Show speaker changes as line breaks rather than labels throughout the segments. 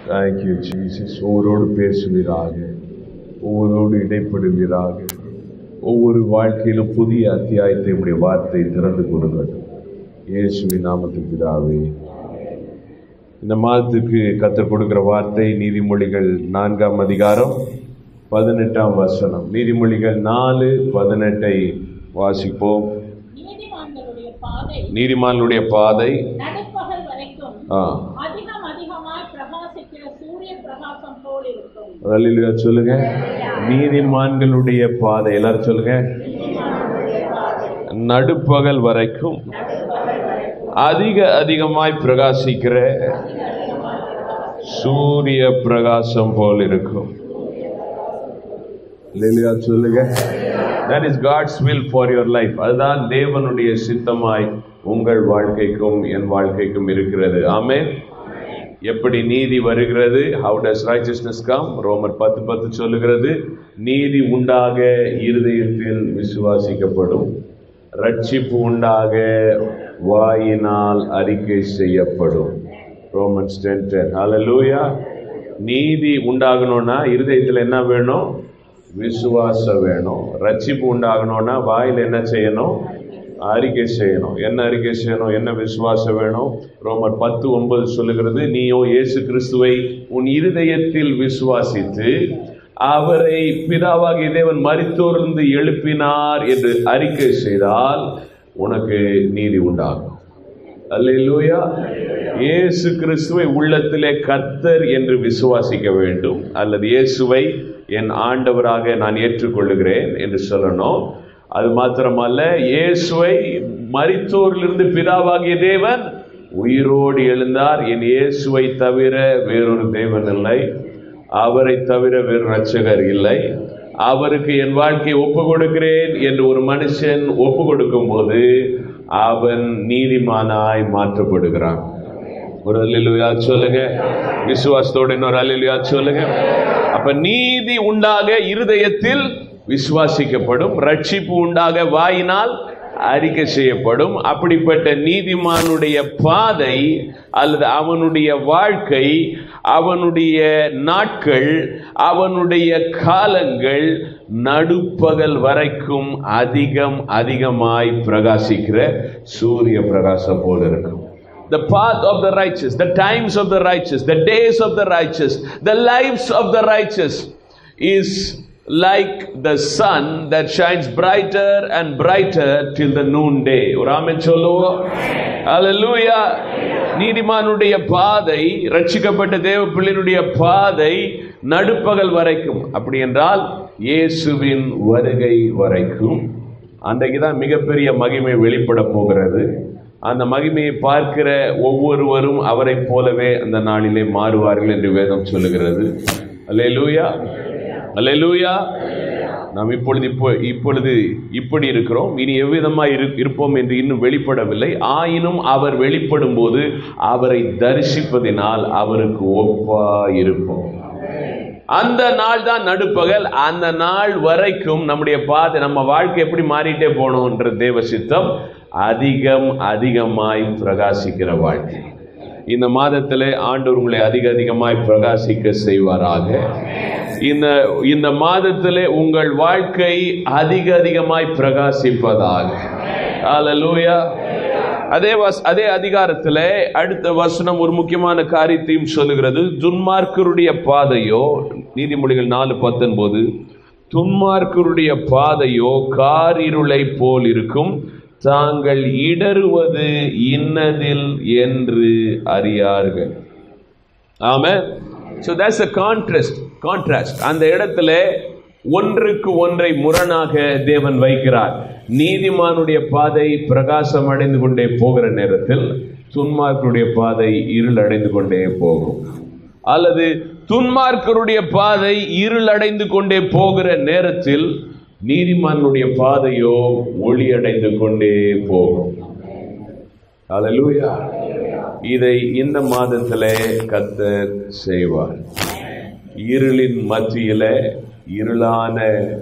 Thank you Jesus ஒவ்வொருவோடு பேசுவீராக ஒவ்வொருவோடு இடைப்படுவீராக ஒவ்வொரு வாழ்க்கையிலும் புதிய அத்தியாயத்தை உடைய வார்த்தை திறந்து கொடுக்கட்டும் இயேசுவின் நாமத்தில் பிதாவே இந்த மாதத்துக்கு கத்தர் கொடுக்கிற வார்த்தை நீதிமொழிகள் நான்காம் அதிகாரம் பதினெட்டாம் வசனம் நீதிமொழிகள் நாலு பதினெட்டை வாசிப்போம்
நீதிமான்களுடைய பாதை
நீதிமான்களுடைய பாதை
நடுப்பகல் வரைக்கும்
ஆ
அதிகம் அதிகமாய் பிரகாசிக்கிற சூரிய பிரகாசம் போல் இருக்கும்
அல்லேலூயா சொல்லுங்க நீதிமான்களுடைய பாதை எல்லாரும் சொல்லுங்க நடுப்பகல் வரைக்கும் அதிக அதிகமாய் பிரகாசிக்கிற சூரிய பிரகாசம் போல் இருக்கும் அல்லேலூயா சொல்லுங்க that is god's will for your life அதுதான் தேவனுடைய சித்தமாய் உங்கள் வாழ்க்கைக்கும் என் வாழ்க்கைக்கும் இருக்கிறது ஆமென் எப்படி நீதி வருகிறது how does righteousness come ரோமர் பத்து பத்து சொல்லுகிறது நீதி உண்டாக இருதயத்தில் விசுவாசிக்கப்படும் ரட்சிப்பு உண்டாக வாயினால் அறிக்கை செய்யப்படும் ரோமன்ஸ் டென் டென் ஹalleluya நீதி உண்டாகணும்னா இருதயத்தில் என்ன வேணும் விசுவாசம் வேணும் ரட்சிப்பு உண்டாகணும்னா வாயில் என்ன செய்யணும் அறிக்கை செய்யணும் என்ன அறிக்கை செய்யணும் என்ன விசுவாசம் வேணும் ரோமர் பத்து ஒன்பது சொல்லுகிறது நீயோ இயேசு கிறிஸ்துவை உன் இருதயத்தில் விசுவாசித்து அவரை பிதாவாகிய தேவன் மரித்தோர்ந்து எழுப்பினார் என்று அறிக்கை செய்தால் உனக்கு நீதி உண்டாகும் அல்லேலூயா இயேசு கிறிஸ்துவை உள்ளத்திலே கர்த்தர் என்று விசுவாசிக்க வேண்டும் அல்லது இயேசுவை என் ஆண்டவராக நான் ஏற்றுக்கொள்ளுகிறேன் என்று சொல்லணும் அது மாத்திரமல்ல இயேசுவை மரித்தோரிலிருந்து பிதாவாகிய தேவன் உயிரோடு எழுந்தார் என் இயேசுவை தவிர வேறொரு தேவன் இல்லை அவரை தவிர வேறு ரட்சகர் இல்லை அவருக்கு என் வாழ்க்கையை ஒப்பு கொடுக்கிறேன் என்று ஒரு மனுஷன் ஒப்பு கொடுக்கும் போது அவன் நீதிமானாய் மாற்றப்படுகிறான் ஒரு அல்லா சொல்லுங்க விசுவாசத்தோட இன்னொரு அல்லா சொல்லுங்க அப்ப நீதி உண்டாக இருதயத்தில் விசுவாசிக்கப்படும் ரட்சிப்பு உண்டாக வாயினால் அறிக்கை செய்யப்படும் அப்படிப்பட்ட நீதிமானுடைய பாதை அல்லது அவனுடைய வாழ்க்கை அவனுடைய நாட்கள் அவனுடைய காலங்கள் நடுப்பகல் வரைக்கும் அதிகம் அதிகமாய் பிரகாசிக்கிற சூரிய பிரகாசம் போல இருக்கும் the path of the righteous, the times of the righteous, the days of the righteous, the lives of the righteous is like the sun that shines brighter and brighter till the noonday. ஒரு ஆமென் சொல்லுவோம் அல்லேலூயா நீதிமானுடைய பாதை ரட்சிக்கப்பட்ட தேவ பிள்ளையினுடைய பாதை நடுப்பகல் வரைக்கும் அப்படி என்றால் இயேசுவின் வருகை வரைக்கும் அன்றைக்கு தான் மிகப்பெரிய மகிமை வெளிப்பட போகிறது அந்த மகிமையை பார்க்கிற ஒவ்வொருவரும் அவரைப் போலவே அந்த நாளிலே மாறுவார்கள் என்று வேதம் சொல்லுகிறது அல்லேலூயா அல்லேலூயா நாம் இப்பொழுது இப்போ இப்பொழுது இப்படி இருக்கிறோம் இனி எவ்விதமாய் இரு இருப்போம் என்று இன்னும் வெளிப்படவில்லை ஆயினும் அவர் வெளிப்படும் போது அவரை தரிசிப்பதினால் அவருக்கு ஒப்பா இருப்போம் அந்த நாள் தான் நடுப்பகல் அந்த நாள் வரைக்கும் நம்முடைய பாதை நம்ம வாழ்க்கை எப்படி மாறிட்டே போகணும்ன்ற தேவ சித்தம் அதிகம் அதிகமாய் பிரகாசிக்கிற வாழ்க்கை இந்த மாதத்திலே ஆண்டவர் உங்களை அதிக அதிகமாய் பிரகாசிக்க செய்வாராக இந்த இந்த மாதத்திலே உங்கள் வாழ்க்கை அதிக அதிகமாய் பிரகாசிப்பதாக ஹalleluya அதே வஸ் அதே அதிகாரத்திலே அடுத்த வசனம் ஒரு முக்கியமான காரியத்தையும் சொல்லுகிறது துன்மார்க்கருடைய பாதையோ நீதிமொழிகள் நாலு பத்தொன்பது துன்மார்க்கருடைய பாதையோ காரிருளை போல் இருக்கும் தாங்கள் இடறுவது இன்னதில் என்று அறியார்கள் ஆமே so that's a contrast contrast அந்த இடத்துல ஒன்றுக்கு ஒன்றை முரணாக தேவன் வைக்கிறார் நீதிமானுடைய பாதை பிரகாசம் அடைந்து கொண்டே போகிற நேரத்தில் துன்மார்க்கருடைய பாதை இருள் அடைந்து கொண்டே போகும் அல்லது துன்மார்க்கருடைய பாதை இருள் அடைந்து கொண்டே போகிற நேரத்தில் நீதிமானுடைய பாதையோ ஒளி அடைந்து கொண்டே போகும் அல்லேலூயா இதை இந்த மாதத்திலே கத்தர் செய்வார் இருளின் மத்தியில இருளான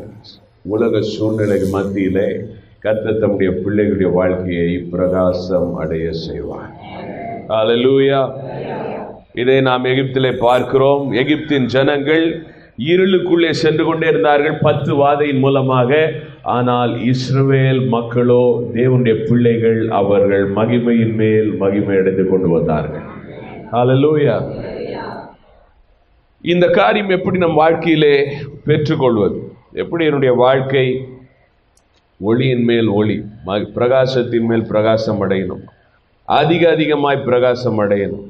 உலக சூழ்நிலை மத்தியிலே கர்த்தர் தம்முடைய பிள்ளைகளுடைய வாழ்க்கையை பிரகாசம் அடைய செய்வார் அல்லேலூயா இதை நாம் எகிப்திலே பார்க்கிறோம் எகிப்தின் ஜனங்கள் இருளுக்குள்ளே சென்று கொண்டே இருந்தார்கள் பத்து வாதையின் மூலமாக ஆனால் இஸ்ரவேல் மக்களோ தேவனுடைய பிள்ளைகள் அவர்கள் மகிமையின் மேல் மகிமை அடைந்து கொண்டு வந்தார்கள் ஹalleluya இந்த காரியம் எப்படி நம் வாழ்க்கையிலே பெற்றுக்கொள்வது எப்படி என்னுடைய வாழ்க்கை ஒளியின் மேல் ஒளி ம- பிரகாசத்தின் மேல் பிரகாசம் அடையணும் அதிக அதிகமாய் பிரகாசம் அடையணும்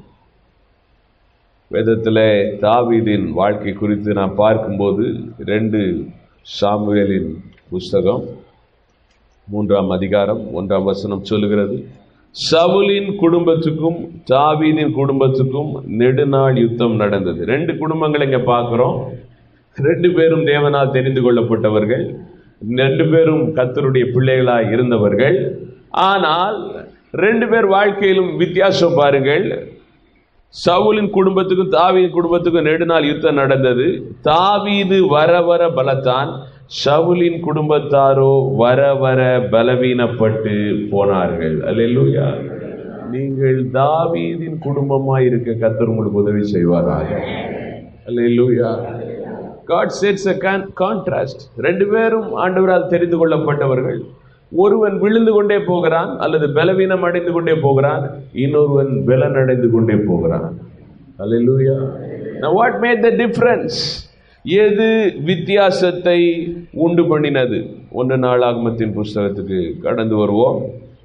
வேதத்தில் தாவீதின் வாழ்க்கை குறித்து நான் பார்க்கும்போது ரெண்டு சாமுவேலின் புஸ்தகம் மூன்றாம் அதிகாரம் ஒன்றாம் வசனம் சொல்லுகிறது சவுலின் குடும்பத்துக்கும் தாவீதின் குடும்பத்துக்கும் நெடுநாள் யுத்தம் நடந்தது ரெண்டு குடும்பங்களை இங்க பார்க்கிறோம் ரெண்டு பேரும் தேவனால் தெரிந்து கொள்ளப்பட்டவர்கள் ரெண்டு பேரும் கர்த்தருடைய பிள்ளைகளாய் இருந்தவர்கள் ஆனால் ரெண்டு பேர் வாழ்க்கையிலும் வித்தியாசம் பாருங்கள் சவுலின் குடும்பத்துக்கும் தாவீதின் குடும்பத்துக்கும் நெடுநாள் யுத்தம் நடந்தது தாவீது வர வர பலத்தான் சவுலின் குடும்பத்தாரோ வர வர பலவீனப்பட்டு போனார்கள் அல்லேலூயா நீங்கள் தாவீதின் குடும்பமாய் இருக்க கத்தர் உங்களுக்கு உதவி செய்வாராக அல்லேலூயா God sets a con- contrast ரெண்டு பேரும் ஆண்டவரால் தெரிந்து கொள்ளப்பட்டவர்கள் ஒருவன் விழுந்து கொண்டே போகிறான் அல்லது பலவீனம் அடைந்து கொண்டே போகிறான் இன்னொருவன் பலன் அடைந்து கொண்டே போகிறான் அல்லேலூயா now what made the difference எது வித்தியாசத்தை உண்டு பண்ணினது ஒன்று நாளாகமத்தின் புஸ்தகத்துக்கு கடந்து வருவோம்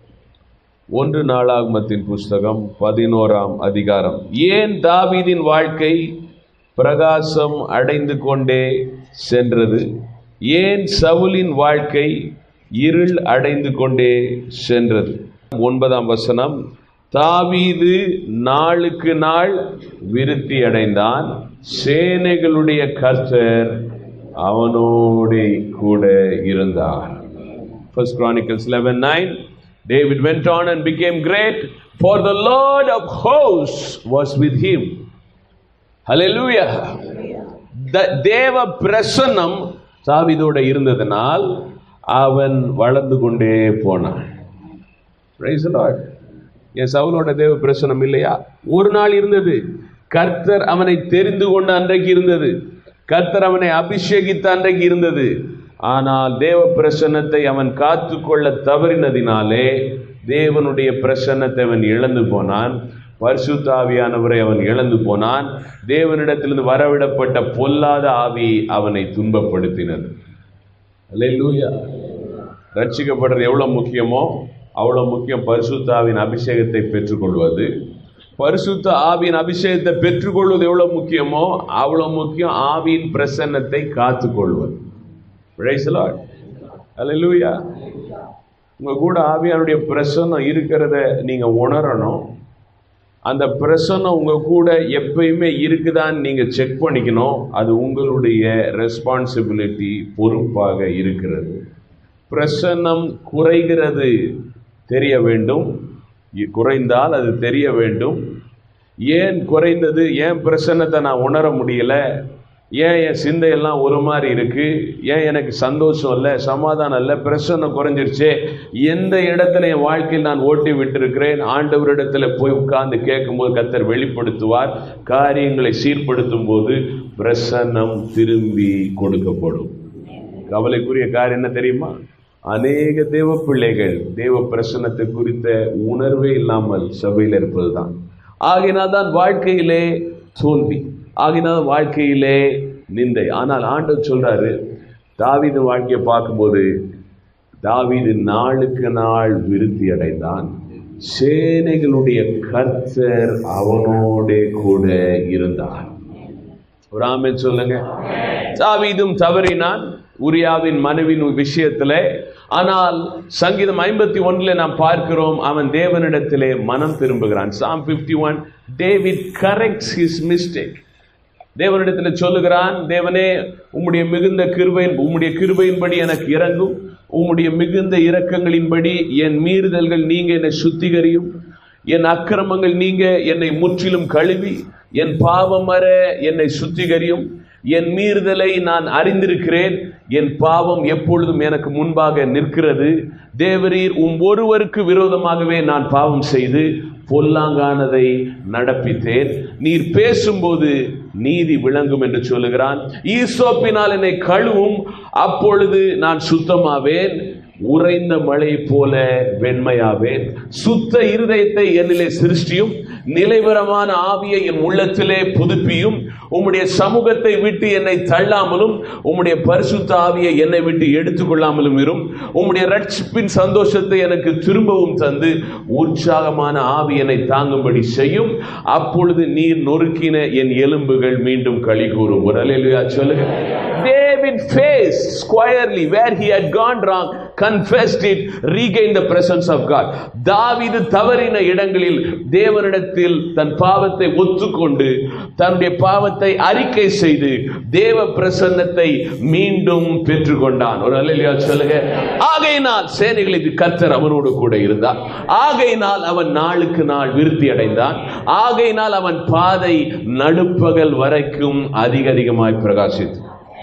ஒன்று நாளாகமத்தின் புஸ்தகம் பதினோராம் அதிகாரம் ஏன் தாவீதின் வாழ்க்கை பிரகாசம் அடைந்து கொண்டே சென்றது ஏன் சவுலின் வாழ்க்கை இருள் அடைந்து கொண்டே சென்றது ஒன்பதாம் வசனம் தாவீது நாளுக்கு நாள் விருத்தி அடைந்தான் சேனைகளுடைய கர்த்தர் அவனோடே கூட இருந்தார் First Chronicles 11:9 David went on and became great for the Lord of hosts was with him Hallelujah த- தேவ பிரசன்னம் தாவீதோட இருந்ததனால் அவன் வளர்ந்து கொண்டே போனான் Praise the Lord. என் சவுலோட தேவ பிரசனம் இல்லையா ஒரு நாள் இருந்தது கர்த்தர் அவனை தெரிந்து கொண்ட அன்றைக்கு இருந்தது கர்த்தர் அவனை அபிஷேகித்த அன்றைக்கு இருந்தது ஆனால் தேவ பிரசன்னத்தை அவன் காத்துக்கொள்ள தவறினதினாலே தேவனுடைய பிரசன்னத்தை அவன் இழந்து போனான் பரிசுத்த ஆவியானவரை அவன் இழந்து போனான் தேவனிடத்திலிருந்து வரவிடப்பட்ட பொல்லாத ஆவி அவனை துன்பப்படுத்தினது அல்லேலூயா ரட்சிக்கப்படுறது எவ்வளவு முக்கியமோ அவ்வளவு முக்கியம் பரிசுத்த ஆவியின் அபிஷேகத்தை பெற்றுக்கொள்வது பரிசுத்த ஆவியின் அபிஷேகத்தை பெற்றுக்கொள்வது எவ்வளவு முக்கியமோ அவ்வளவு முக்கியம் ஆவியின் பிரசன்னத்தை காத்துக்கொள்வது Praise the Lord. Hallelujah. உங்க கூட ஆவியானுடைய பிரசன்னம் இருக்கிறத நீங்க உணரணும் அந்த பிரசன்னம் உங்க கூட எப்பயுமே இருக்குதான்னு நீங்க செக் பண்ணிக்கணும் அது உங்களுடைய ரெஸ்பான்சிபிலிட்டி பொறுப்பாக இருக்கிறது பிரசன்னம் குறைகிறது தெரிய வேண்டும் இ- குறைந்தால் அது தெரிய வேண்டும் ஏன் குறைந்தது ஏன் பிரசன்னத்தை நான் உணர முடியல ஏன் என் சிந்தையெல்லாம் ஒரு மாதிரி இருக்கு ஏன் எனக்கு சந்தோஷம் இல்லை சமாதானம் இல்லை பிரசன்னம் குறைஞ்சிருச்சே எந்த இடத்துல என் வாழ்க்கையில் நான் ஓட்டி விட்டிருக்கிறேன் ஆண்டவரிடத்துல போய் உட்கார்ந்து கேட்கும்போது கத்தர் வெளிப்படுத்துவார் காரியங்களை சீர்படுத்தும் போது பிரசன்னம் திரும்பி கொடுக்கப்படும் கவலைக்குரிய காரியம் என்ன தெரியுமா அநேக தேவ பிள்ளைகள் தேவ பிரசன்னத்தை குறித்த உணர்வே இல்லாமல் சபையில் இருப்பதுதான் ஆகினால் தான் வாழ்க்கையிலே தோல்வி ஆகினால் வாழ்க்கையிலே நிந்தை ஆனால் ஆண்டவர் சொல்றாரு தாவீது வாழ்க்கையை பார்க்கும்போது தாவீது நாளுக்கு நாள் விருத்தி அடைந்தான் சேனைகளுடைய கர்த்தர் அவனோடே கூட இருந்தார் ஒரு ஆமென் சொல்லுங்க தாவீதும் தவறினான் உரியாவின் மனைவின் விஷயத்துல ஆனால் சங்கீதம் ஐம்பத்தி ஒன்றுல நாம் பார்க்கிறோம் அவன் தேவனிடத்திலே மனம் திரும்புகிறான் psalm 51 one David corrects his mistake தேவனிடத்தில் சொல்லுகிறான் தேவனே உம்முடைய மிகுந்த கிருபையின் உம்முடைய கிருபையின்படி எனக்கு இறங்கும் உம்முடைய மிகுந்த இரக்கங்களின்படி என் மீறுதல்கள் நீங்க என்னை சுத்திகரியும் என் அக்கிரமங்கள் நீங்க என்னை முற்றிலும் கழுவி என் பாவம் வர என்னை சுத்திகரியும் என் மீறுதலை நான் அறிந்திருக்கிறேன் என் பாவம் எப்பொழுதும் எனக்கு முன்பாக நிற்கிறது தேவரீர் உம் ஒருவருக்கு விரோதமாகவே நான் பாவம் செய்து பொல்லாங்கானதை நடப்பித்தேன் நீர் பேசும்போது நீதி விளங்கும் என்று சொல்லுகிறான் ஈசோப்பினால் என்னை கழுவும் அப்பொழுது நான் சுத்தமாவேன் உறைந்த மழை போல வெண்மையாவேன் சுத்த இருதயத்தை என்னிலே சிருஷ்டியும் நிலைவரமான ஆவியை என் உள்ளத்திலே புதுப்பியும் உம்முடைய சமூகத்தை விட்டு என்னை தள்ளாமலும் உம்முடைய பரிசுத்த ஆவியை என்னை விட்டு எடுத்துக்கொள்ளாமலும் இரும் உம்முடைய ரட்சிப்பின் சந்தோஷத்தை எனக்கு திரும்பவும் தந்து உற்சாகமான ஆவி என்னை தாங்கும்படி செய்யும் அப்பொழுது நீர் நொறுக்கின என் எலும்புகள் மீண்டும் களி கூறும் ஒரு அல்லேலூயா சொல்லுங்க David faced squarely where he had gone wrong, confessed it, regained the presence of God. தாவீது தவறின இடங்களில் தேவனிடத்தில் தன் பாவத்தை ஒத்துக்கொண்டு தன்னுடைய பாவத்தை அறிக்கை செய்து தேவ பிரசன்னத்தை மீண்டும் பெற்றுக்கொண்டான் ஒரு அல்லையா சொல்லுங்க ஆகையினால் சேனைகளுக்கு கர்த்தர் அவனோடு கூட இருந்தார் ஆகையினால் அவன் நாளுக்கு நாள் விருத்தி அடைந்தான் ஆகையினால் அவன் பாதை நடுப்பகல் வரைக்கும் அதிக அதிகமாய் பிரகாசித்து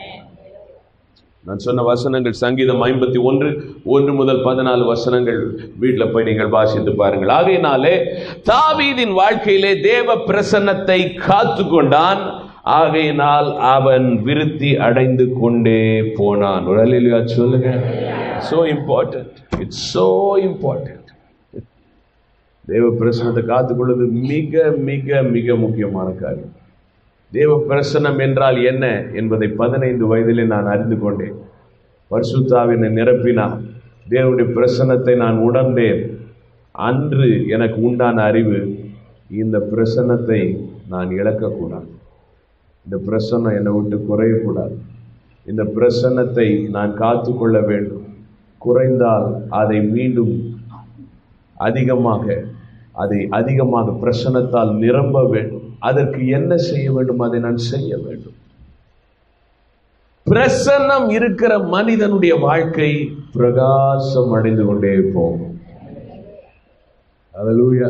நான் சொன்ன வசனங்கள் சங்கீதம் ஐம்பத்தி ஒன்று ஒன்று முதல் பதினாலு வசனங்கள் வீட்டில் போய் நீங்கள் வாசித்து பாருங்கள் ஆகையினாலே தாவீதின் வாழ்க்கையிலே தேவ பிரசன்னத்தை காத்து கொண்டான் ஆகையினால் அவன் விருத்தி அடைந்து கொண்டே போனான் உடலில் சொல்லுங்க so important it's so important தேவ பிரசனத்தை காத்துக்கொள்வது மிக மிக மிக முக்கியமான காரியம் தேவ பிரசனம் என்றால் என்ன என்பதை பதினைந்து வயதிலே நான் அறிந்து கொண்டேன் பரிசுத்தாவினை நிரப்பினார் தேவனுடைய பிரசன்னத்தை நான் உணர்ந்தேன் அன்று எனக்கு உண்டான அறிவு இந்த பிரசன்னத்தை நான் இழக்கக்கூடாது இந்த பிரசன்னம் என்னை விட்டு குறையக்கூடாது இந்த பிரசன்னத்தை நான் காத்துக்கொள்ள வேண்டும் குறைந்தால் அதை மீண்டும் அதிகமாக அதை அதிகமாக பிரசன்னத்தால் நிரம்ப வேண்டும் அதற்கு என்ன செய்ய வேண்டும் அதை நான் செய்ய வேண்டும் பிரசன்னம் இருக்கிற மனிதனுடைய வாழ்க்கை பிரகாசம் அடைந்து கொண்டே போகும் அல்லேலூயா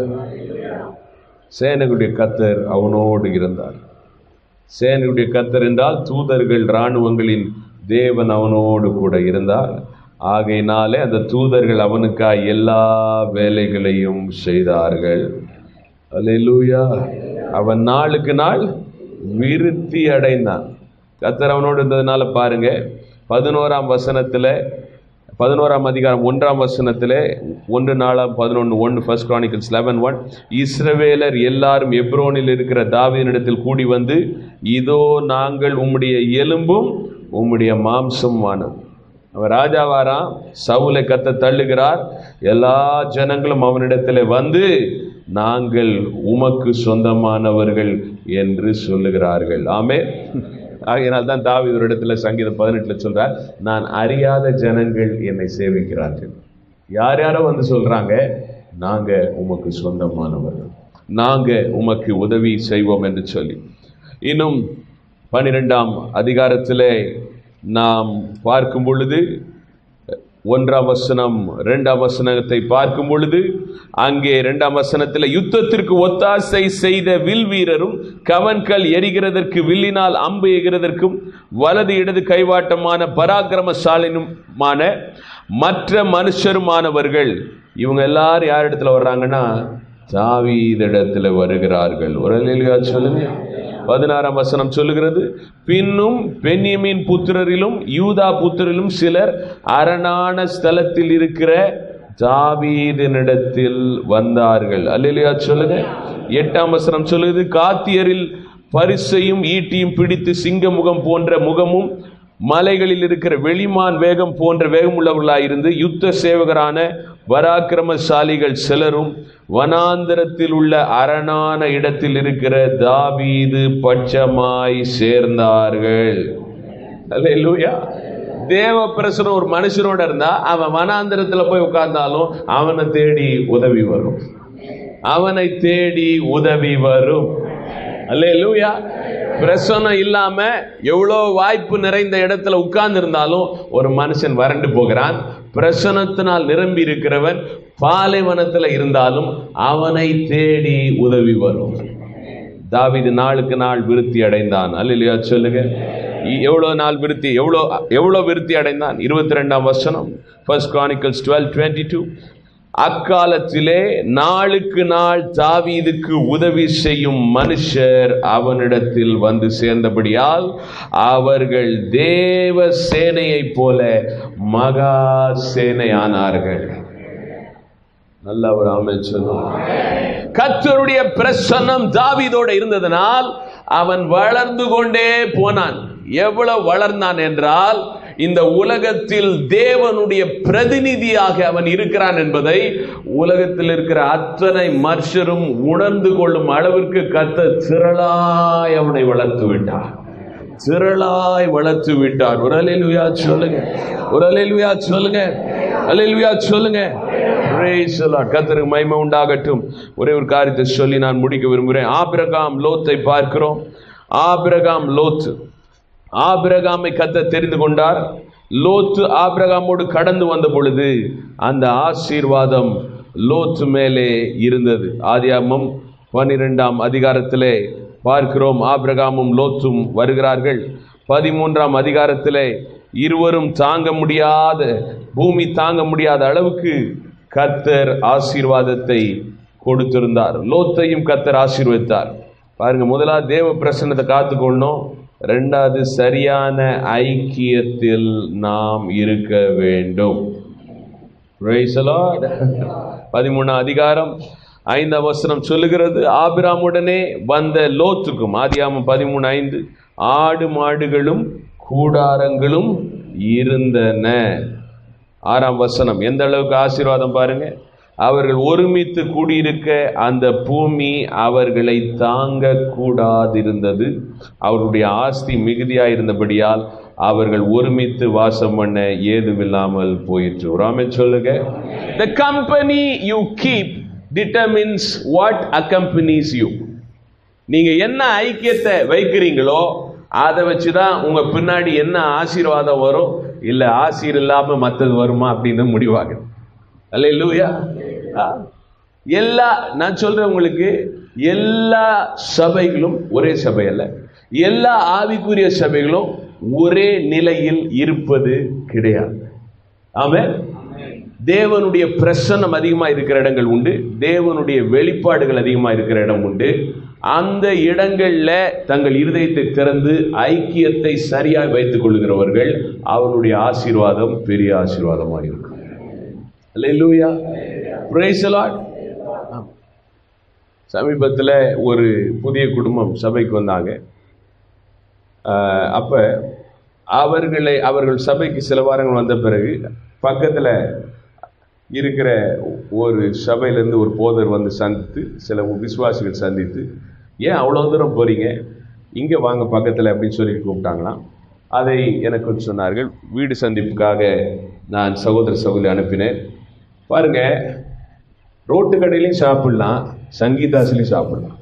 சேனைகளுடைய கத்தர் அவனோடு இருந்தார் சேனையுடைய கத்தர் என்றால் தூதர்கள் இராணுவங்களின் தேவன் அவனோடு கூட இருந்தார் ஆகையினாலே அந்த தூதர்கள் அவனுக்காய் எல்லா வேலைகளையும் செய்தார்கள் அல்லேலூயா அவன் நாளுக்கு நாள் விருத்தி அடைந்தான் கத்தர் அவனோடு இருந்ததுனால பாருங்க பதினோராம் வசனத்துல பதினோராம் அதிகாரம் ஒன்றாம் வசனத்திலே ஒன்று நாலாம் பதினொன்று ஒன்று ஃபர்ஸ்ட் கிரானிக்கல்ஸ் லெவன் ஒன் இஸ்ரவேலர் எல்லாரும் எப்ரோனில் இருக்கிற தாவீதினிடத்தில் கூடி வந்து இதோ நாங்கள் உம்முடைய எலும்பும் உம்முடைய மாம்சமானது அவன் ராஜாவாராம் சவுலை கத்த தள்ளுகிறார் எல்லா ஜனங்களும் அவனிடத்தில் வந்து நாங்கள் உமக்கு சொந்தமானவர்கள் என்று சொல்லுகிறார்கள் ஆமே ஆகையினால் தான் தாவீது ஒரு இடத்துல சங்கீதம் பதினெட்டுல சொல்றார் நான் அறியாத ஜனங்கள் என்னை சேவிக்கிறார்கள் யார் யாரோ வந்து சொல்றாங்க நாங்க உமக்கு சொந்தமானவர்கள் நாங்க உமக்கு உதவி செய்வோம் என்று சொல்லி இன்னும் பன்னிரெண்டாம் அதிகாரத்திலே நாம் பார்க்கும் பொழுது ஒன்றாம் வசனம் இரண்டாம் வசனத்தை பார்க்கும் பொழுது அங்கே இரண்டாம் வசனத்தில் யுத்தத்திற்கு ஒத்தாசை செய்த வில் வீரரும் கவன்கள் எரிகிறதற்கு வில்லினால் அம்பு எய்கிறதற்கும் வலது இடது கைவாட்டமான பராக்கிரமசாலினுமான மற்ற மனுஷருமானவர்கள் இவங்க எல்லாரும் யார் இடத்துல வர்றாங்கன்னா தாவீதிடத்துல வருகிறார்கள் ஒரு அல்லேலூயா சொல்லுங்க பதினாறாம் வசனம் சொல்லுகிறது பின்னும் பென்யமின் புத்திரரிலும் யூதா புத்திரரிலும் சிலர் அரணான ஸ்தலத்தில் இருக்கிற தாவீதினிடத்தில் வந்தார்கள் அல்லையா சொல்லுங்க எட்டாம் வசனம் சொல்லுது காத்தியரில் பரிசையும் ஈட்டியும் பிடித்து சிங்க முகம் போன்ற முகமும் மலைகளில் இருக்கிற வெளிமான் வேகம் போன்ற வேகமுள்ளவர்களாயிருந்து யுத்த சேவகரான பராக்கிரமசாலிகள் சிலரும் வனாந்தரத்தில் உள்ள அரணான இடத்தில் இருக்கிற தாவீது பட்சமாய் சேர்ந்தார்கள் அல்லேலூயா தேவ பிரசனம் ஒரு மனுஷனோட இருந்தா அவன் வனாந்தரத்துல போய் உட்கார்ந்தாலும் அவனை தேடி உதவி வரும் அவனை தேடி உதவி வரும் அல்லேலூயா பிரசனம் இல்லாம எவ்வளோ வாய்ப்பு நிறைந்த இடத்துல உட்கார்ந்து இருந்தாலும் ஒரு மனுஷன் வறண்டு போகிறான் பிரசனத்தினால் நிரம்பி இருக்கிறவன் பாலைவனத்துல இருந்தாலும் அவனை தேடி உதவி வரும் தாவீது நாளுக்கு நாள் விருத்தி அடைந்தான் அல்லையா சொல்லுங்க எவ்வளவு நாள் விருத்தி எவ்வளோ எவ்வளோ விருத்தி அடைந்தான் இருபத்தி ரெண்டாம் வசனம் first Chronicles twelve twenty two அக்காலத்திலே நாளுக்கு நாள் தாவீதுக்கு உதவி செய்யும் மனுஷர் அவனிடத்தில் வந்து சேர்ந்தபடியால் அவர்கள் தேவ சேனையைப் போல மகா சேனையானார்கள் நல்ல ஒரு ஆமென் சொல்லுவோம் கர்த்தருடைய பிரசன்னம் தாவீதோட இருந்ததனால் அவன் வளர்ந்து கொண்டே போனான் எவ்வளவு வளர்ந்தான் என்றால் இந்த உலகத்தில் தேவனுடைய பிரதிநிதியாக அவன் இருக்கிறான் என்பதை உலகத்தில் இருக்கிற அத்தனை மனுஷரும் உணர்ந்து கொள்ளும் அளவிற்கு கத்த திரளாய் அவனை வளர்த்து விட்டார் திரளாய் வளர்த்து விட்டார் ஒரு அலையிலுயா சொல்லுங்க ஒரு அலையிலுயா சொல்லுங்க அலையிலுயா சொல்லுங்க Praise the Lord. கர்த்தருக்கு மகிமை உண்டாகட்டும் ஒரே ஒரு காரியத்தை சொல்லி நான் முடிக்க விரும்புகிறேன் ஆபிரகாம் லோத்தை பார்க்கிறோம் ஆபிரகாம் லோத்து ஆபிரகாமை கத்த தெரிந்து கொண்டார் லோத்து ஆபிரகாமோடு கடந்து வந்த பொழுது அந்த ஆசீர்வாதம் லோத்து மேலே இருந்தது ஆதியாமம் பனிரெண்டாம் அதிகாரத்திலே பார்க்கிறோம் ஆபிரகாமும் லோத்தும் வருகிறார்கள் பதிமூன்றாம் அதிகாரத்திலே இருவரும் தாங்க முடியாத பூமி தாங்க முடியாத அளவுக்கு கர்த்தர் ஆசீர்வாதத்தை கொடுத்திருந்தார் லோத்தையும் கர்த்தர் ஆசீர்வதித்தார் பாருங்க முதலாவது தேவ பிரசன்னத்தை காத்துக்கொள்ளணும் ரெண்டாவது சரியான ஐக்கியத்தில் நாம் இருக்க வேண்டும் Praise the Lord. பதிமூணாம் அதிகாரம் ஐந்தாம் வசனம் சொல்லுகிறது ஆபிராமுடனே வந்த லோத்துக்கும் ஆதியாமம் பதிமூணு ஐந்து ஆடு மாடுகளும் கூடாரங்களும் இருந்தன ஆறாம் வசனம் எந்த அளவுக்கு ஆசீர்வாதம் பாருங்க அவர்கள் ஒருமித்து கூடியிருக்க அந்த பூமி அவர்களை தாங்க கூடாதிருந்தது அவருடைய ஆஸ்தி மிகுதியாக இருந்தபடியால் அவர்கள் ஒருமித்து வாசம் பண்ண ஏதுமில்லாமல் போயிற்று ராமே சொல்லுங்க the company you keep determines what accompanies you நீங்க என்ன ஐக்கியத்தை வைக்கிறீங்களோ அதை வச்சு தான் உங்க பின்னாடி என்ன ஆசீர்வாதம் வரும் இல்ல ஆசீர் இல்லாம மத்தது வருமா அப்படின்னு முடிவாகுது அல்ல இல்லையா எல்லா நான் சொல்றேன் உங்களுக்கு எல்லா சபைகளும் ஒரே சபை அல்ல எல்லா ஆவிக்குரிய சபைகளும் ஒரே நிலையில் இருப்பது கிடையாது ஆமென் தேவனுடைய பிரசன்னம் அதிகமா இருக்கிற இடங்கள் உண்டு தேவனுடைய வெளிப்பாடுகள் அதிகமா இருக்கிற இடம் உண்டு அந்த இடங்கள்ல தங்கள் இருதயத்தை திறந்து ஐக்கியத்தை சரியாய் வைத்துக் கொள்கிறவர்கள் அவனுடைய ஆசீர்வாதம் பெரிய ஆசீர்வாதமாக இருக்கும் அல்லேலூயா praise the Lord சமீபத்தில் ஒரு புதிய குடும்பம் சபைக்கு வந்தாங்க ஆஹ் அப்ப அவர்களை அவர்கள் சபைக்கு சில வாரங்கள் வந்த பிறகு பக்கத்தில் இருக்கிற ஒரு சபையிலேருந்து ஒரு போதர் வந்து சந்தித்து சில விசுவாசிகள் சந்தித்து ஏன் அவ்வளோ தூரம் போறீங்க இங்கே வாங்க பக்கத்தில் அப்படின்னு சொல்லி கூப்பிட்டாங்களாம் அதை எனக்கு சொன்னார்கள் வீடு சந்திப்புக்காக நான் சகோதர சகோதரி அனுப்பினேன் பாருங்க ரோட்டு கடையிலையும் சாப்பிடலாம் சங்கீதாஸ்லையும் சாப்பிடலாம்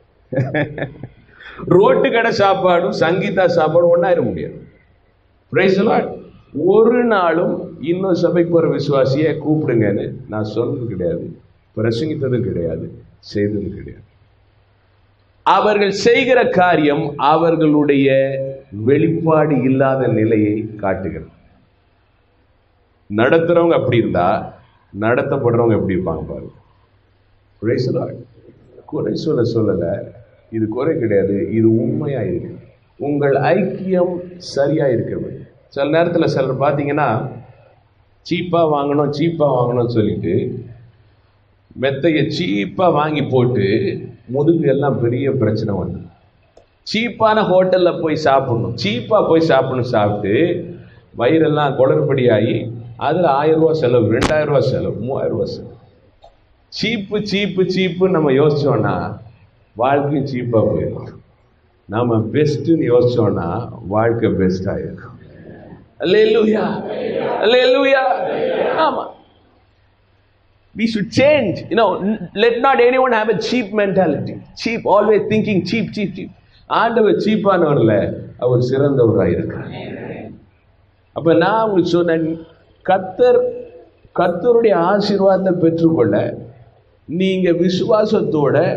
ரோட்டு கடை சாப்பாடும் சங்கீதா சாப்பாடும் ஒன்றாயிர முடியாது Praise the Lord. ஒரு நாளும் இன்னும் சபைக்கு போகிற விசுவாசியை கூப்பிடுங்கன்னு நான் சொன்னது கிடையாது பிரசங்கித்ததும் கிடையாது செய்ததும் கிடையாது அவர்கள் செய்கிற காரியம் அவர்களுடைய வெளிப்பாடு இல்லாத நிலையை காட்டுகிறது நடத்துறவங்க அப்படி இருந்தா நடத்தப்படுறவங்க எப்படி இருப்பாங்க பாருங்க Praise the Lord. குறை சொல்ல சொல்லல இது குறை கிடையாது இது உண்மையா இருக்கு உங்கள் ஐக்கியம் சரியா இருக்கிறது சில நேரத்தில் சிலர் பார்த்தீங்கன்னா சீப்பாக வாங்கணும் சீப்பாக வாங்கணும்னு சொல்லிட்டு மெத்தையை சீப்பாக வாங்கி போட்டு முதுகு எல்லாம் பெரிய பிரச்சனை வந்து சீப்பான ஹோட்டலில் போய் சாப்பிடணும் சீப்பாக போய் சாப்பிடணும் சாப்பிட்டு வயிறெல்லாம் குளறுபடி ஆகி அதில் ஆயிரம் ரூபா செலவு ரெண்டாயிரம் ரூபா செலவு மூவாயிரம் ரூபா செலவு சீப்பு சீப்பு சீப்பு நம்ம யோசிச்சோன்னா வாழ்க்கையும் சீப்பாக போயிடும் நாம பெஸ்ட்டுன்னு யோசிச்சோன்னா வாழ்க்கை பெஸ்ட் ஆயிருக்கும் அல்லேலூயா அல்லேலூயா ஆமா we should change you know n- let not anyone have a cheap mentality cheap always thinking cheap cheap cheap ஆண்டவர் சீப்பானவர்ல அவர் சிறந்தவராக இருக்கார் அப்ப நான் உங்களுக்கு சொன்னேன் கத்தர் கத்தருடைய ஆசீர்வாதத்தை பெற்றுக்கொள்ள நீங்க விசுவாசத்தோட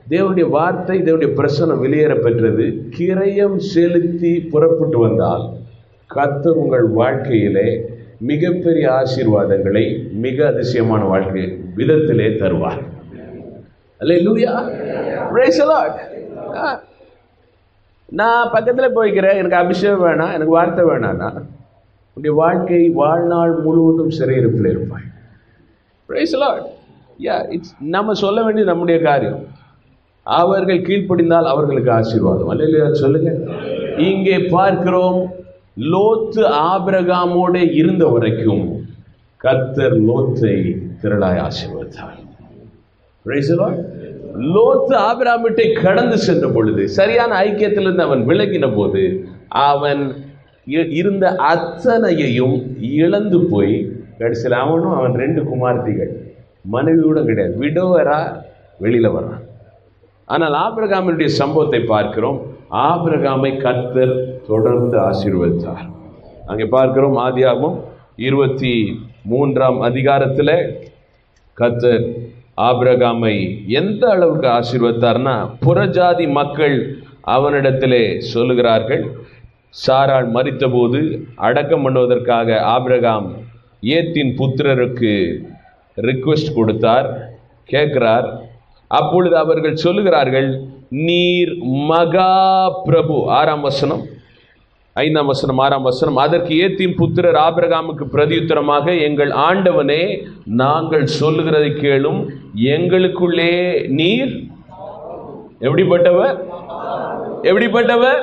தேவனுடைய வார்த்தை தேவனுடைய பிரசனம் வெளியேற பெற்றது கிரயம் செலுத்தி புறப்பட்டு வந்தால் கர்த்தர் உங்கள் வாழ்க்கையிலே மிகப்பெரிய ஆசீர்வாதங்களை மிக அதிசயமான வாழ்க்கை விதத்திலே தருவார் அல்லேலூயா praise the lord ஆ. நான் பக்கத்துல போய்க்கிறேன் எனக்கு அபிஷேகம் வேணாம் எனக்கு வார்த்தை வேணாம்னா உன்னுடைய வாழ்க்கை வாழ்நாள் முழுவதும் சிறையிருப்பில் இருப்பாய் praise the lord yeah it's நம்ம சொல்ல வேண்டியது நம்முடைய காரியம் அவர்கள் கீழ்ப்படிந்தால் அவர்களுக்கு ஆசீர்வாதம் அல்லையா சொல்லுங்க இங்கே பார்க்கிறோம் லோத்து ஆபிரகாமோடு இருந்த வரைக்கும் கர்த்தர் லோத்தை திரளாய் ஆசீர்வதித்தார் Praise the Lord. லோத்து ஆபிராமிட்டை கடந்து சென்ற பொழுது சரியான ஐக்கியத்திலிருந்து அவன் விலகின போது அவன் இ- இருந்த அத்தனையையும் இழந்து போய் கடைசியில் அவனும் அவன் ரெண்டு குமார்த்திகள் மனைவியோட கிடையாது விடோவரா வெளியில வர்றான் ஆனால் ஆபிரகாமினுடைய சம்பவத்தை பார்க்கிறோம் ஆபிரகாமை கர்த்தர் தொடர்ந்து ஆசீர்வதித்தார் அங்கே பார்க்கிறோம் ஆதியாகமம் இருபத்தி மூன்றாம் அதிகாரத்தில் கர்த்தர் ஆபிரகாமை எந்த அளவுக்கு ஆசீர்வதித்தார்னா புறஜாதி மக்கள் அவனிடத்திலே சொல்லுகிறார்கள் சாராள் மரித்தபோது அடக்கம் பண்ணுவதற்காக ஆபிரகாம் ஏத்தின் புத்திரருக்கு ரிக்வெஸ்ட் கொடுத்தார் கேட்கிறார் அப்பொழுது அவர்கள் சொல்லுகிறார்கள் நீர் மகா பிரபு ஆறாம் வசனம் ஐந்தாம் வசனம் ஆறாம் வசனம் அதற்கு ஏத்தின் புத்திரர் ஆபிரகாமுக்கு பிரதியுத்தரமாக எங்கள் ஆண்டவனே நாங்கள் சொல்லுகிறதை கேளும் எங்களுக்குள்ளே நீர் எப்படிப்பட்டவர் எப்படிப்பட்டவர்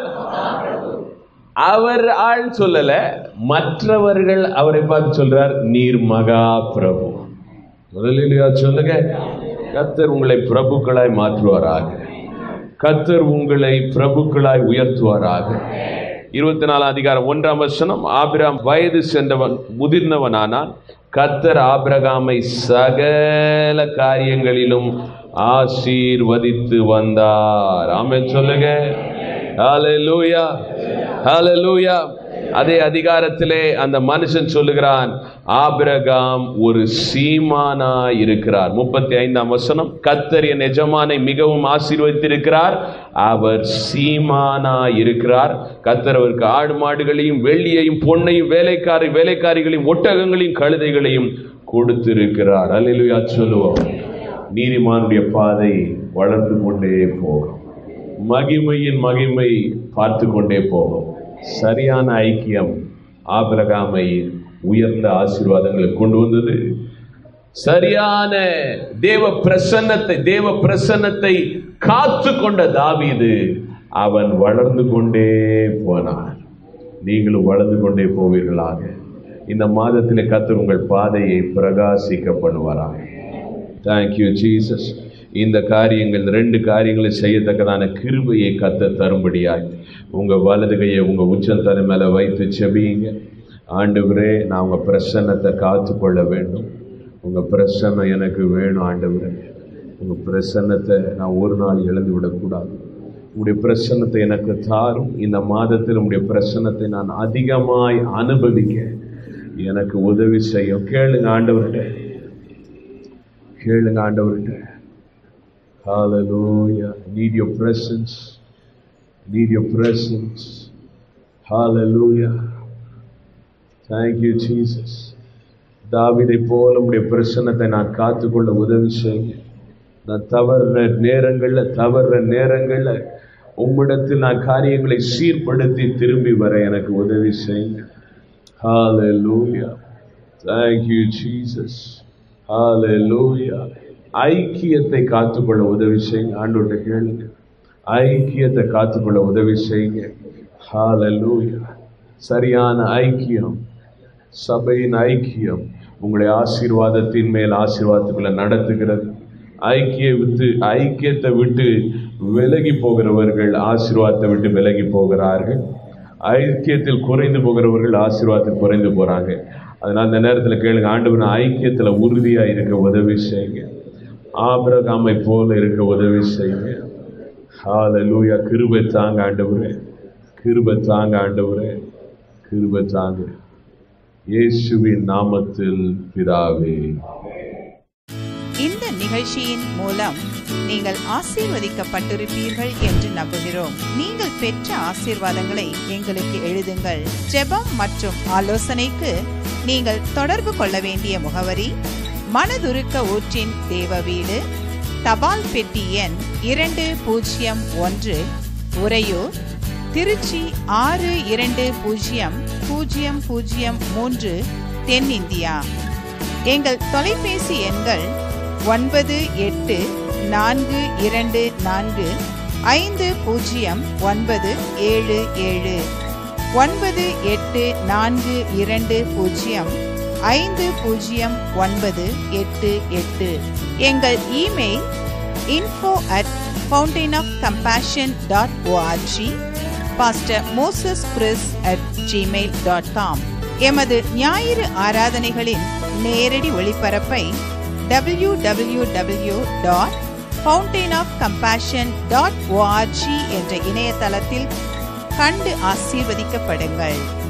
அவர் ஆள் சொல்லல மற்றவர்கள் அவரை பார்த்து சொல்றார் நீர் மகா பிரபு முதலிலையா சொல்லுங்க கத்தர் உங்களை பிரபுக்களாய் மாற்றுவாராக கத்தர் உங்களை பிரபுக்களாய் உயர்த்துவாராக இருபத்தி நாலாம் அதிகாரம் ஒன்றாம் வசனம் ஆபிராம் வயது சென்றவன் முதிர்ந்தவனானான் கத்தர் ஆபிரகாமை சகல காரியங்களிலும் ஆசீர்வதித்து வந்தார் ஆமென் சொல்லுங்க ஹalleluya ஹalleluya அதே அதிகாரத்திலே அந்த மனுஷன் சொல்லுகிறான் ஆபிரகாம் ஒரு சீமானா இருக்கிறார் முப்பத்தி ஐந்தாம் வசனம் கத்தர் என் எஜமானை மிகவும் ஆசீர்வதித்திருக்கிறார் அவர் சீமானா இருக்கிறார் கத்தர் அவருக்கு ஆடு மாடுகளையும் வெள்ளியையும் பொன்னையும் வேலைக்காரி வேலைக்காரிகளையும் ஒட்டகங்களையும் கழுதைகளையும் கொடுத்திருக்கிறார் அல்லேலூயா சொல்லுவோம் நீதிமானுடைய பாதை வளர்ந்து கொண்டே போகும் மகிமையின் மகிமை பார்த்து கொண்டே போகும் சரியான ஐக்கியம் ஆபிரகாமை உயர்ந்த ஆசீர்வாதங்களை கொண்டு வந்தது சரியான தேவ பிரசன்னத்தை தேவ பிரசன்னத்தை காத்து கொண்ட தாவீது அவன் வளர்ந்து கொண்டே போனான் நீங்களும் வளர்ந்து கொண்டே போவீர்களாக இந்த மாதத்திலே கத்தர் உங்கள் பாதையை பிரகாசிக்க பண்ணுவாராக தேங்க்யூ ஜீசஸ் இந்த காரியங்கள் இந்த ரெண்டு காரியங்களை செய்யத்தக்கதான கிருபையை கத்த தரும்படியாய் உங்க வலது கையை உங்க உச்சந்தலை மேல வைத்து செபியுங்க ஆண்டவரே நான் உங்க பிரசன்னத்தை காத்து கொள்ள வேண்டும் உங்க பிரசன்னம் எனக்கு வேணும் ஆண்டவரே உங்க பிரசன்னத்தை நான் ஒரு நாள் இழந்து விடக்கூடாது உங்களுடைய பிரசன்னத்தை எனக்கு தாரும் இந்த மாதத்தில் உங்களுடைய பிரசன்னத்தை நான் அதிகமாய் அனுபவிக்க எனக்கு உதவி செய்யும் கேளுங்க ஆண்டவர்கிட்ட கேளுங்க ஆண்டவர்கிட்ட Hallelujah. Need your presence. Need your presence. Hallelujah. Thank you, Jesus. தாவிதை போல உடைய பிரசன்னத்தை நான் காத்துக்கொள்ள உதவி செய்யுங்க நான் தவறுற நேரங்கள்ல தவறுற நேரங்கள்ல உம்மிடத்தில் நான் காரியங்களை சீர்படுத்தி திரும்பி வர எனக்கு உதவி செய்யுங்க Hallelujah. Thank you, Jesus. Hallelujah. ஐக்கியத்தை காத்துக்கொள்ள உதவி செய்யுங்க ஆண்டோட்ட கேளுங்க ஐக்கியத்தை காத்துக்கொள்ள உதவி செய்யுங்க Hallelujah. சரியான ஐக்கியம் சபையின் ஐக்கியம் உங்களை ஆசீர்வாதத்தின் மேல் ஆசீர்வாதத்துக்குள்ள நடத்துகிறது ஐக்கிய விட்டு ஐக்கியத்தை விட்டு விலகி போகிறவர்கள் ஆசீர்வாதத்தை விட்டு விலகி போகிறார்கள் ஐக்கியத்தில் குறைந்து போகிறவர்கள் ஆசீர்வாதத்தில் குறைந்து போறாங்க அதனால இந்த நேரத்தில் கேளுங்க ஆண்டவர் நான் ஐக்கியத்துல உறுதியா இருக்க உதவி செய்யுங்க ஆபிரகாமை போல இருக்க உதவி செய்யுங்க ஹalleluya கிருபை தாங்க ஆண்டவரே கிருபை தாங்க ஆண்டவரே கிருபை தாங்க இயேசுவின் நாமத்தில் பிதாவே
இந்த நிகழ்ச்சியின் மூலம் நீங்கள் ஆசீர்வதிக்கப்பட்டிருப்பீர்கள் என்று நம்புகிறோம் நீங்கள் பெற்ற ஆசீர்வாதங்களை எங்களுக்கு எழுதுங்கள் ஜெபம் மற்றும் ஆலோசனைக்கு நீங்கள் தொடர்பு கொள்ள வேண்டிய முகவரி மனதுருக்க ஊற்றின் தேவ வீடு தபால் பெட்டி எண் இரண்டு பூஜ்ஜியம் ஒன்று உறையூர் திருச்சி ஆறு இரண்டு பூஜ்ஜியம் பூஜ்ஜியம் பூஜ்ஜியம் மூன்று தென்னிந்தியா எங்கள் தொலைபேசி எண்கள் ஒன்பது எட்டு நான்கு இரண்டு நான்கு ஐந்து பூஜ்ஜியம் ஒன்பது ஏழு ஏழு ஒன்பது எட்டு நான்கு இரண்டு பூஜ்ஜியம் ஐந்து பூஜ்ஜியம் ஒன்பது எட்டு எட்டு எங்கள் email info at fountain of compassion dot ORG pastor Moses Chris at Gmail dot com எமது ஞாயிறு ஆராதனைகளின் நேரடி ஒளிபரப்பை W W W dot fountain of compassion dot ORG என்ற இணையதளத்தில் கண்டு ஆசீர்வதிக்கப்படுங்கள்